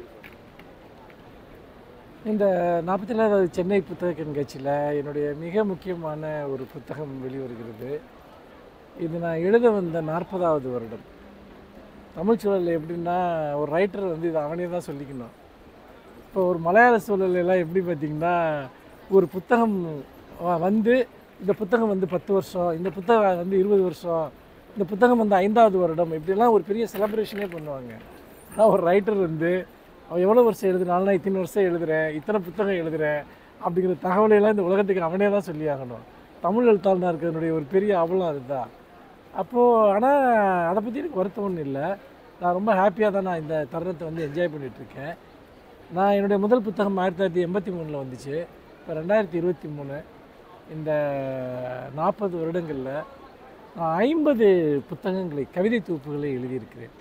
இந்த நாற்பத்தி ஏழாவது சென்னை புத்தக கண்காட்சியில் என்னுடைய மிக முக்கியமான ஒரு புத்தகம் வெளிவருகிறது இது நான் எழுத வந்த நாற்பதாவது வருடம் தமிழ் சூழலில் எப்படின்னா ஒரு ரைட்டர் வந்து இது அவனே தான் சொல்லிக்கணும் இப்போ ஒரு மலையாள சூழல் எல்லாம் எப்படி பார்த்தீங்கன்னா ஒரு புத்தகம் வ- வந்து இந்த புத்தகம் வந்து பத்து வருஷம் இந்த புத்தகம் வந்து இருபது வருஷம் இந்த புத்தகம் வந்து ஐந்தாவது வருடம் இப்படிலாம் ஒரு பெரிய செலப்ரேஷனே பண்ணுவாங்க ஆனால் ஒரு ரைட்டர் வந்து அவன் எவ்வளோ வருஷம் எழுதுனாலும் நான் இத்தனை வருஷம் எழுதுறேன் இத்தனை புத்தகம் எழுதுறேன் அப்படிங்கிற தகவலையெல்லாம் இந்த உலகத்துக்கு அவனே தான் சொல்லி ஆகணும் தமிழ் எழுத்தாளனாக இருக்கிறதுனுடைய ஒரு பெரிய அவலம் அதுதான் அப்போது ஆனால் அதை பற்றி எனக்கு வருத்தம் ஒன்றும் இல்லை நான் ரொம்ப ஹாப்பியாக தான் நான் இந்த தருணத்தை வந்து என்ஜாய் பண்ணிகிட்ருக்கேன் நான் என்னுடைய முதல் புத்தகம் ஆயிரத்தி தொள்ளாயிரத்தி எண்பத்தி மூணில் வந்துச்சு இப்போ ரெண்டாயிரத்தி இருபத்தி மூணு இந்த நாற்பது வருடங்களில் நான் ஐம்பது புத்தகங்களை கவிதை தொகுப்புகளை எழுதியிருக்கிறேன்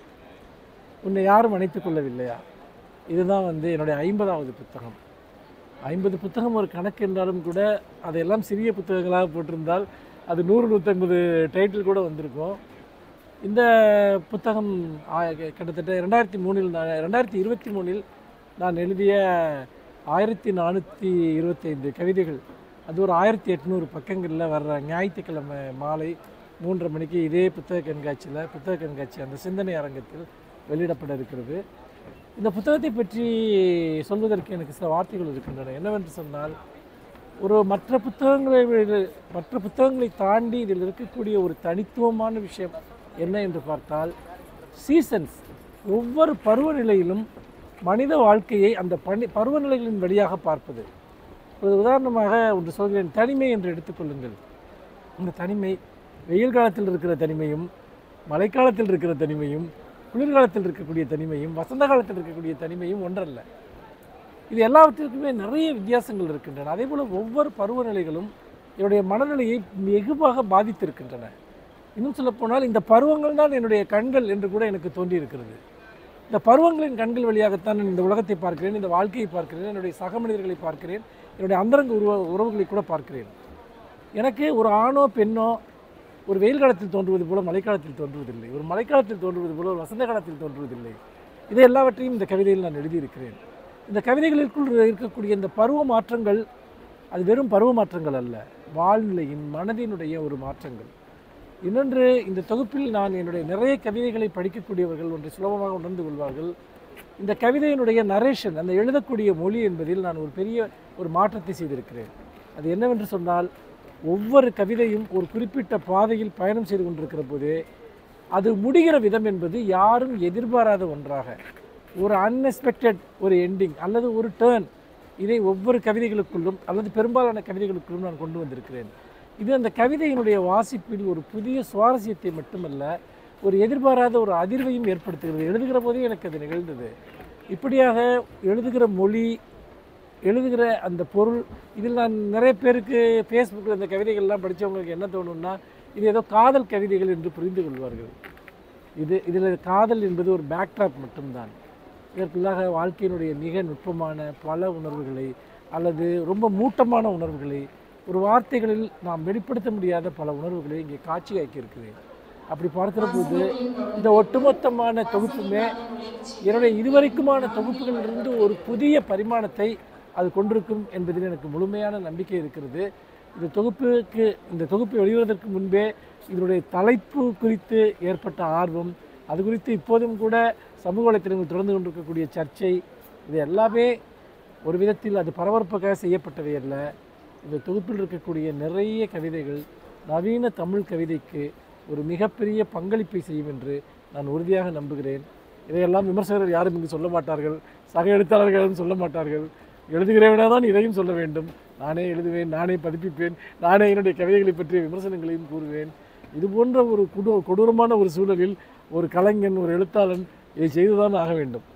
உன்னை யாரும் அணைத்துக் கொள்ளவில்லையா இதுதான் வந்து என்னுடைய ஐம்பதாவது புத்தகம் ஐம்பது புத்தகம் ஒரு கணக்கு என்றாலும் கூட அதையெல்லாம் சிறிய புத்தகங்களாக போட்டிருந்தால் அது நூறு நூற்றம்பது டைட்டில் கூட வந்திருக்கும் இந்த புத்தகம் ஆ- கிட்டத்தட்ட ரெண்டாயிரத்தி மூணில் நான் ரெண்டாயிரத்தி இருபத்தி மூணில் நான் எழுதிய ஆயிரத்தி நானூற்றி இருபத்தைந்து கவிதைகள் அது ஒரு ஆயிரத்தி எட்நூறு பக்கங்களில் வர்ற ஞாயிற்றுக்கிழமை மாலை மூன்றரை மணிக்கு இதே புத்தக கண்காட்சியில் புத்தக கண்காட்சி அந்த சிந்தனை அரங்கத்தில் வெளியிடப்பட இருக்கிறது இந்த புத்தகத்தை பற்றி சொல்வதற்கு எனக்கு சில வார்த்தைகள் இருக்கின்றன என்னவென்று சொன்னால் ஒரு மற்ற புத்தகங்களை விட- மற்ற புத்தகங்களை தாண்டி இதில் இருக்கக்கூடிய ஒரு தனித்துவமான விஷயம் என்ன என்று பார்த்தால் சீசன்ஸ் ஒவ்வொரு பருவநிலையிலும் மனித வாழ்க்கையை அந்த பனி பருவநிலைகளின் வழியாக பார்ப்பது ஒரு உதாரணமாக ஒன்று சொல்கிறேன் தனிமை என்று எடுத்துக்கொள்ளுங்கள் இந்த தனிமை வெயில் காலத்தில் இருக்கிற தனிமையும் மழைக்காலத்தில் இருக்கிற தனிமையும் குளிர்காலத்தில் இருக்கக்கூடிய தனிமையும் வசந்த காலத்தில் இருக்கக்கூடிய தனிமையும் ஒன்றல்ல இது எல்லாவற்றிற்குமே நிறைய வித்தியாசங்கள் இருக்கின்றன அதே போல் ஒவ்வொரு பருவநிலைகளும் என்னுடைய மனநிலையை வெகுவாக பாதித்திருக்கின்றன இன்னும் சொல்லப்போனால் இந்த பருவங்கள் தான் என்னுடைய கண்கள் என்று கூட எனக்கு தோன்றியிருக்கிறது இந்த பருவங்களின் கண்கள் வழியாகத்தான் நான் இந்த உலகத்தை பார்க்கிறேன் இந்த வாழ்க்கையை பார்க்கிறேன் என்னுடைய சக மனிதர்களை பார்க்கிறேன் என்னுடைய அந்தரங்க உருவ உறவுகளை கூட பார்க்கிறேன் எனக்கு ஒரு ஆணோ பெண்ணோ ஒரு வெயில் காலத்தில் தோன்றுவது போல மழைக்காலத்தில் தோன்றுவதில்லை ஒரு மழைக்காலத்தில் தோன்றுவது போல ஒரு வசந்த காலத்தில் தோன்றுவதில்லை இதை எல்லாவற்றையும் இந்த கவிதையில் நான் எழுதியிருக்கிறேன் இந்த கவிதைகளுக்குள் இருக்கக்கூடிய இந்த பருவ மாற்றங்கள் அது வெறும் பருவ மாற்றங்கள் அல்ல வாழ்நிலையின் மனதினுடைய ஒரு மாற்றங்கள் இன்னொன்று இந்த தொகுப்பில் நான் என்னுடைய நிறைய கவிதைகளை படிக்கக்கூடியவர்கள் ஒன்றை சுலபமாக உணர்ந்து கொள்வார்கள் இந்த கவிதையினுடைய நரேஷன் அந்த எழுதக்கூடிய மொழி என்பதில் நான் ஒரு பெரிய ஒரு மாற்றத்தை செய்திருக்கிறேன் அது என்னவென்று சொன்னால் ஒவ்வொரு கவிதையும் ஒரு குறிப்பிட்ட பாதையில் பயணம் செய்து கொண்டிருக்கிற போது அது முடிகிற விதம் என்பது யாரும் எதிர்பாராத ஒன்றாக ஒரு அன்எக்ஸ்பெக்டட் ஒரு எண்டிங் அல்லது ஒரு டேர்ன் இதை ஒவ்வொரு கவிதைகளுக்குள்ளும் அல்லது பெரும்பாலான கவிதைகளுக்குள்ளும் நான் கொண்டு வந்திருக்கிறேன் இது அந்த கவிதையினுடைய வாசிப்பில் ஒரு புதிய சுவாரஸ்யத்தை மட்டுமல்ல ஒரு எதிர்பாராத ஒரு அதிர்வையும் ஏற்படுத்துகிறது எழுதுகிற போதே எனக்கு அது நிகழ்ந்தது இப்படியாக எழுதுகிற மொழி எழுதுகிற அந்த பொருள் இதில் நான் நிறைய பேருக்கு ஃபேஸ்புக்கில் இந்த கவிதைகள்லாம் படித்தவங்களுக்கு என்ன தோணும்னா இது ஏதோ காதல் கவிதைகள் என்று புரிந்து கொள்வார்கள் இது இதில் காதல் என்பது ஒரு பேக்ட்ராப் மட்டும்தான் இதற்குள்ளாக வாழ்க்கையினுடைய மிக நுட்பமான பல உணர்வுகளை அல்லது ரொம்ப மூட்டமான உணர்வுகளை ஒரு வார்த்தைகளில் நாம் வெளிப்படுத்த முடியாத பல உணர்வுகளை இங்கே காட்சியாக்கி இருக்கிறேன் அப்படி பார்க்கிற போது இந்த ஒட்டுமொத்தமான தொகுப்புமே என்னுடைய இதுவரைக்குமான தொகுப்புகளிலிருந்து ஒரு புதிய பரிமாணத்தை அது கொண்டிருக்கும் என்பதில் எனக்கு முழுமையான நம்பிக்கை இருக்கிறது இந்த தொகுப்புக்கு இந்த தொகுப்பை வெளிவருவதற்கு முன்பே இதனுடைய தலைப்பு குறித்து ஏற்பட்ட ஆர்வம் அது குறித்து இப்போதும் கூட சமூக வலைத்தளங்கள் தொடர்ந்து கொண்டிருக்கக்கூடிய சர்ச்சை இது எல்லாமே ஒரு விதத்தில் அது பரபரப்புக்காக செய்யப்பட்டவை அல்ல இந்த தொகுப்பில் இருக்கக்கூடிய நிறைய கவிதைகள் நவீன தமிழ் கவிதைக்கு ஒரு மிகப்பெரிய பங்களிப்பை செய்யும் என்று நான் உறுதியாக நம்புகிறேன் இதையெல்லாம் விமர்சகர்கள் யாரும் இங்கு சொல்ல மாட்டார்கள் சக எழுத்தாளர்கள் யாரும் சொல்ல மாட்டார்கள் எழுதுகிறவனா தான் இதையும் சொல்ல வேண்டும் நானே எழுதுவேன் நானே பதிப்பிப்பேன் நானே என்னுடைய கவிதைகளை பற்றிய விமர்சனங்களையும் கூறுவேன் இது போன்ற ஒரு கொடு கொடூரமான ஒரு சூழலில் ஒரு கலைஞன் ஒரு எழுத்தாளன் இதை செய்துதான் ஆக வேண்டும்